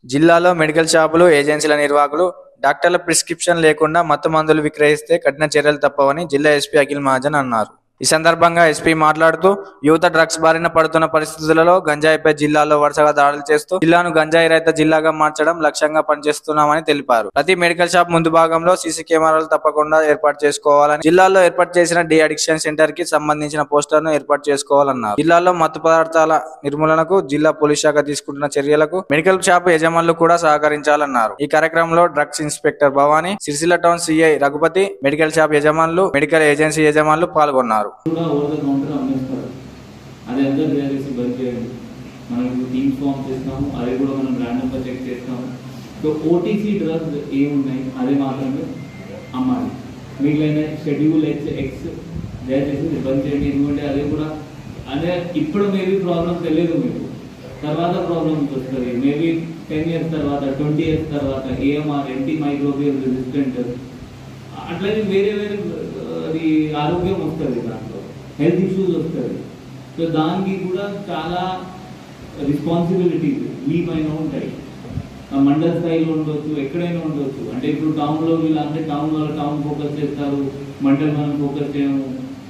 జిల్లాలో మెడికల్ షాపులు ఏజెన్సీల నిర్వాహకులు డాక్టర్ల ప్రిస్క్రిప్షన్ లేకుండా మత్తు మందులు విక్రయిస్తే కఠిన చర్యలు తప్పవని జిల్లా ఎస్పీ అఖిల్ మహాజన్ అన్నారు ఈ సందర్భంగా ఎస్పీ మాట్లాడుతూ యువత డ్రగ్స్ బారిన పడుతున్న పరిస్థితులలో గంజాయిపై జిల్లాలో వరుసగా దాడులు చేస్తూ జిల్లాను గంజాయి రహిత జిల్లాగా మార్చడం లక్ష్యంగా పనిచేస్తున్నామని తెలిపారు ప్రతి మెడికల్ షాప్ ముందు భాగంలో సీసీ కెమెరాలు తప్పకుండా ఏర్పాటు చేసుకోవాలని జిల్లాలో ఏర్పాటు చేసిన డి అడిక్షన్ సెంటర్ కి సంబంధించిన పోస్టర్ ను ఏర్పాటు చేసుకోవాలన్నారు జిల్లాలో మత్తు పదార్థాల నిర్మూలనకు జిల్లా పోలీస్ శాఖ తీసుకుంటున్న చర్యలకు మెడికల్ షాప్ యజమానులు కూడా సహకరించాలన్నారు ఈ కార్యక్రమంలో drugs inspector Bhavani Sircilla town CI Raghupathi medical shop యజమానులు మెడికల్ ఏజెన్సీ యజమానులు పాల్గొన్నారు కూడా ఓవర్ ద కౌంటర్ అమ్మేస్తారు అది అందరూ చేసి బంద్ చేయండి మనం ఇప్పుడు టీమ్ ఫామ్ చేస్తాము అది కూడా మనం ర్యాండమ్గా చెక్ చేస్తాము సో ఓటీసీ డ్రగ్స్ ఏమున్నాయి అది మాత్రమే అమ్మాలి మిగిలిన షెడ్యూల్ హెచ్ ఎక్స్ దయచేసి బంద్ చేయండి ఎందుకంటే అది కూడా అదే ఇప్పుడు మేబీ ప్రాబ్లం తెలియదు మీకు తర్వాత ప్రాబ్లమ్స్ వస్తుంది మేబీ టెన్ ఇయర్స్ తర్వాత ట్వంటీ ఇయర్స్ తర్వాత ఏఎంఆర్ ఎంటీ మైక్రోబియల్ రెసిస్టెంట్ అట్లాగే వేరే వేరే ఆ, అది ఆరోగ్యం వస్తుంది దాంట్లో హెల్త్ ఇష్యూస్ వస్తుంది సో దానికి కూడా చాలా రెస్పాన్సిబిలిటీస్ మీ పైన ఉంటాయి ఆ మండల స్థాయిలో ఉండొచ్చు ఎక్కడైనా ఉండొచ్చు అంటే ఇప్పుడు టౌన్లో వీళ్ళంటే టౌన్ వాళ్ళు టౌన్ ఫోకస్ చేస్తారు మండల్ మనం ఫోకస్ చేయము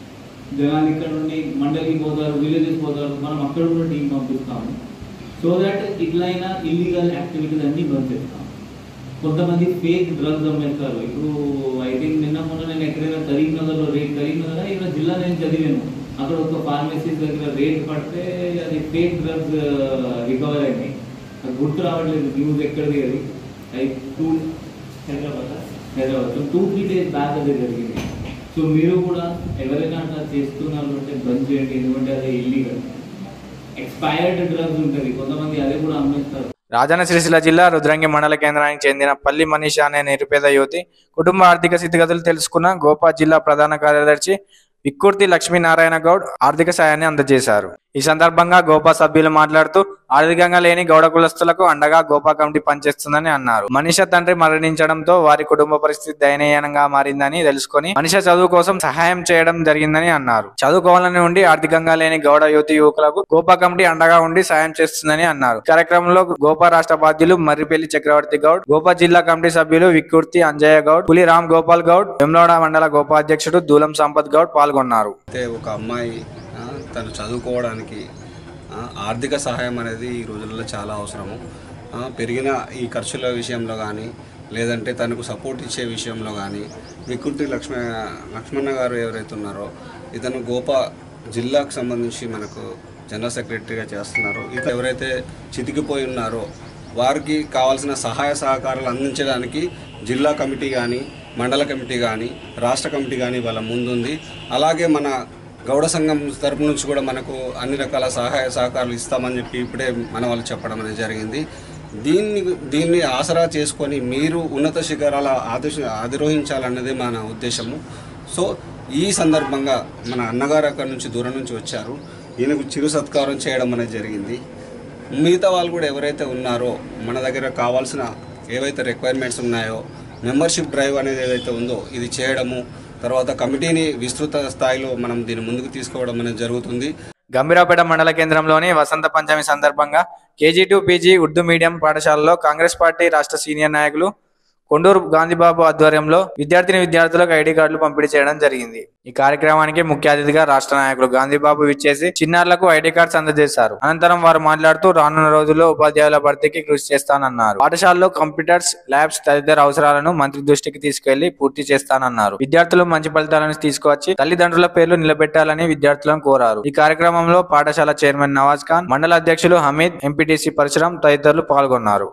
జనాలు ఇక్కడ నుండి మండలికి పోతారు విలేజెస్ పోతారు మనం అక్కడ కూడా టీం పంపిస్తాము సో దట్ ఇట్లయినా ఇల్లీగల్ యాక్టివిటీస్ అన్నీ బంద్ చేస్తాం కొంతమంది ఫేక్ డ్రగ్స్ అమ్మేస్తారు ఇప్పుడు ఐ థింక్ నిన్న మొన్న నేను ఎక్కడైనా కరీంనగర్లో రేట్ కరీంనగర్ ఇక్కడ జిల్లా నేను చదివాను అక్కడ ఒక ఫార్మసీ దగ్గర రేట్ పడితే అది ఫేక్ డ్రగ్స్ రికవర్ అయినాయి అది గుర్తు రావట్లేదు న్యూస్ ఎక్కడిది అది I too Hyderabad Hyderabad so two three days back అదే జరిగింది సో మీరు కూడా ఎవరైనా అట్లా చేస్తున్నారు అంటే బంద్ చేయండి ఎందుకంటే అది ఇల్లీగల్ ఎక్స్పైర్డ్ డ్రగ్స్ ఉంటుంది కొంతమంది అదే కూడా అమ్మేస్తారు రాజన్న సిరిసిల్ల జిల్లా రుద్రంగి మండల కేంద్రానికి చెందిన పల్లి మనీష అనే నిరుపేద యువతి కుటుంబ ఆర్థిక స్థితిగతులు తెలుసుకున్న గోపా జిల్లా ప్రధాన కార్యదర్శి విక్కుర్తి లక్ష్మీనారాయణ గౌడ్ ఆర్థిక సాయాన్ని అందజేశారు ఈ సందర్భంగా గోపా సభ్యులు మాట్లాడుతూ ఆర్థికంగా లేని గౌడ కులస్తులకు అండగా గోపా కమిటీ పనిచేస్తుందని అన్నారు మనిష తండ్రి మరణించడంతో వారి కుటుంబ పరిస్థితి దయనీయంగా మారిందని తెలుసుకొని మనిష చదువు కోసం సహాయం చేయడం జరిగిందని అన్నారు చదువుకోవాలని ఉండి ఆర్థికంగా లేని గౌడ యువతి యువకులకు గోపా కమిటీ అండగా ఉండి సాయం చేస్తుందని అన్నారు కార్యక్రమంలో గోపా రాష్ట్ర బాధ్యులు మర్రిపల్లి చక్రవర్తి గౌడ్ గోపా జిల్లా కమిటీ సభ్యులు విక్కుర్తి అంజయ్య గౌడ్ పులి రామ్ గోపాల్ గౌడ్ వెమ్లవాడ మండల గోపాధ్యక్షుడు దూలం సంపత్ గౌడ్ పాల్గొన్నారు అయితే ఒక అమ్మాయి ఆ, తను చదువుకోవడానికి ఆ, ఆర్థిక సహాయం అనేది ఈ రోజుల్లో చాలా అవసరము ఆ, పెరిగిన ఈ ఖర్చుల విషయంలో కానీ లేదంటే తనకు సపోర్ట్ ఇచ్చే విషయంలో కానీ వికృతి లక్ష్మ లక్ష్మణ గారు ఎవరైతే ఉన్నారో ఇతను గోపా జిల్లాకు సంబంధించి మనకు జనరల్ సెక్రటరీగా చేస్తున్నారు ఇక ఎవరైతే చితికిపోయి ఉన్నారో వారికి కావాల్సిన సహాయ సహకారాలు అందించడానికి జిల్లా కమిటీ కానీ మండల కమిటీ కానీ రాష్ట్ర కమిటీ కానీ వాళ్ళ ముందుంది అలాగే మన గౌడ సంఘం తరపు నుంచి కూడా మనకు అన్ని రకాల సహాయ సహకారాలు ఇస్తామని చెప్పి ఇప్పుడే మన వాళ్ళు చెప్పడం అనేది జరిగింది దీన్ని దీన్ని ఆసరా చేసుకొని మీరు ఉన్నత శిఖరాల ఆదేశ అధిరోహించాలన్నదే మన ఉద్దేశము సో ఈ సందర్భంగా మన అన్నగారు అక్కడి నుంచి దూరం నుంచి వచ్చారు ఈయనకు చిరు సత్కారం చేయడం అనేది జరిగింది మిగతా వాళ్ళు కూడా ఎవరైతే ఉన్నారో మన దగ్గర కావాల్సిన ఏవైతే రిక్వైర్మెంట్స్ ఉన్నాయో మెంబర్షిప్ డ్రైవ్ అనేది ఏదైతే ఉందో ఇది చేయడము తర్వాత కమిటీని విస్తృత స్థాయిలో మనం దీన్ని ముందుకు తీసుకోవడం అనేది జరుగుతుంది గంభీరాపేట మండల కేంద్రంలోని వసంత పంచమి సందర్భంగా KG to PG Urdu medium పాఠశాలలో కాంగ్రెస్ పార్టీ రాష్ట్ర సీనియర్ నాయకులు కొండూరు గాంధీబాబు ఆధ్వర్యంలో విద్యార్థిని విద్యార్థులకు ఐడి కార్డులు పంపిణీ చేయడం జరిగింది ఈ కార్యక్రమానికి ముఖ్య అతిథిగా రాష్ట్ర నాయకులు గాంధీబాబు విచ్చేసి చిన్నారులకు ఐడి కార్డ్స్ అందజేశారు అనంతరం వారు మాట్లాడుతూ రానున్న రోజుల్లో ఉపాధ్యాయుల భర్తీకి కృషి చేస్తానన్నారు పాఠశాలలో కంప్యూటర్స్ ల్యాబ్స్ తదితర అవసరాలను మంత్రి దృష్టికి తీసుకెళ్లి పూర్తి చేస్తానన్నారు విద్యార్థులు మంచి ఫలితాలను తీసుకువచ్చి తల్లిదండ్రుల పేర్లు నిలబెట్టాలని విద్యార్థులను కోరారు ఈ కార్యక్రమంలో పాఠశాల చైర్మన్ నవాజ్ ఖాన్ మండల అధ్యక్షులు హమీద్ ఎంపీటీసీ పరశురాం తదితరులు పాల్గొన్నారు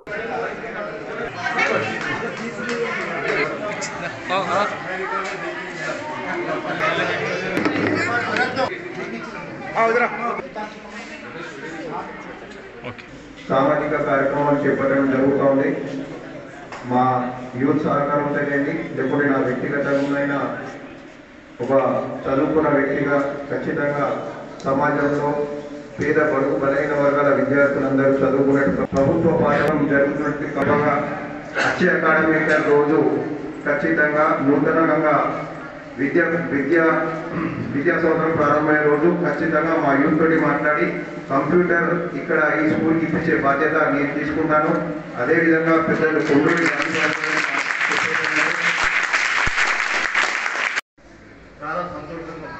సామాజిక కార్యక్రమాలు చేపట్టడం జరుగుతోంది మా యూత్ సహకారం తెలియండి లేకుంటే నా వ్యక్తిగతమైన ఒక చదువుకున్న వ్యక్తిగా ఖచ్చితంగా సమాజంలో పేద బడుగు బలైన వర్గాల విద్యార్థులందరూ చదువుకునే ప్రభుత్వ పాఠం జరుగుతున్నట్టు క్రమంగా వచ్చే అకాడమిక్ ఇయర్ రోజు ఖచ్చితంగా నూతనంగా విద్య విద్యా విద్యా సంవత్సరం ప్రారంభమయ్యే రోజు ఖచ్చితంగా మా యూత్ తోటి మాట్లాడి కంప్యూటర్ ఇక్కడ ఈ స్కూల్కి ఇప్పించే బాధ్యత నేను తీసుకుంటాను అదేవిధంగా పెద్దలు కొండూరి చాలా సంతోషంగా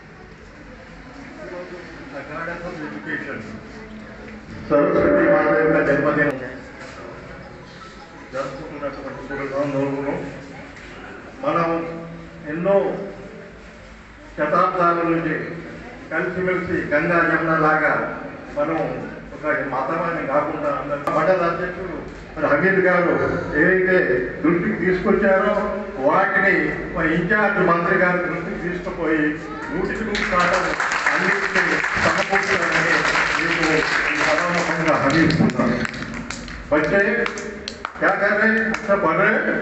గార్డెన్ ఆఫ్ ఎడ్యుకేషన్ సరస్వతి మాత యొక్క జన్మదినం జరుపుకున్నటువంటి శుభసందర్భంలో మనం ఎన్నో శతాబ్దాల నుంచి కలిసిమెలిసి గంగా జమున లాగా మనం ఒక మతమాన్ని కాకుండా అందరూ మండల అధ్యక్షుడు మరి హమీద్ గారు ఏదైతే దృష్టికి తీసుకొచ్చారో వాటిని మన ఇన్ఛార్జ్ మంత్రి గారి దృష్టికి తీసుకుపోయి నూటికి నూరు శాతం అన్నింటినీ సమకూర్చాలని మీకు ఈ సభాముఖంగా హమీస్తున్నాను बच्चे क्या कर रहे हैं सब पढ़ रहे हैं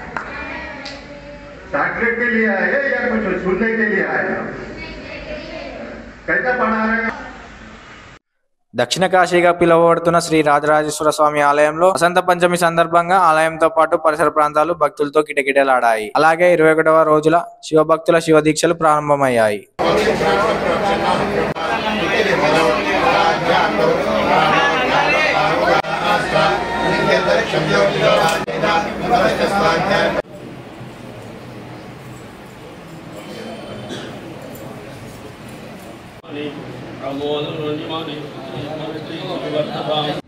डॉक्टरेट के लिए आए हैं या कुछ सुनने के लिए आए हैं कैसा पढ़ा रहे हैं దక్షిణ కాశీగా పిలువబడుతున్న శ్రీ రాజరాజేశ్వర స్వామి ఆలయంలో వసంత పంచమి సందర్భంగా ఆలయంతో పాటు పరిసర ప్రాంతాలు భక్తులతో కిటకిటలాడాయి అలాగే ఇరవై ఒకటవ రోజుల శివభక్తుల శివ దీక్షలు ప్రారంభమయ్యాయి ప్రమోదం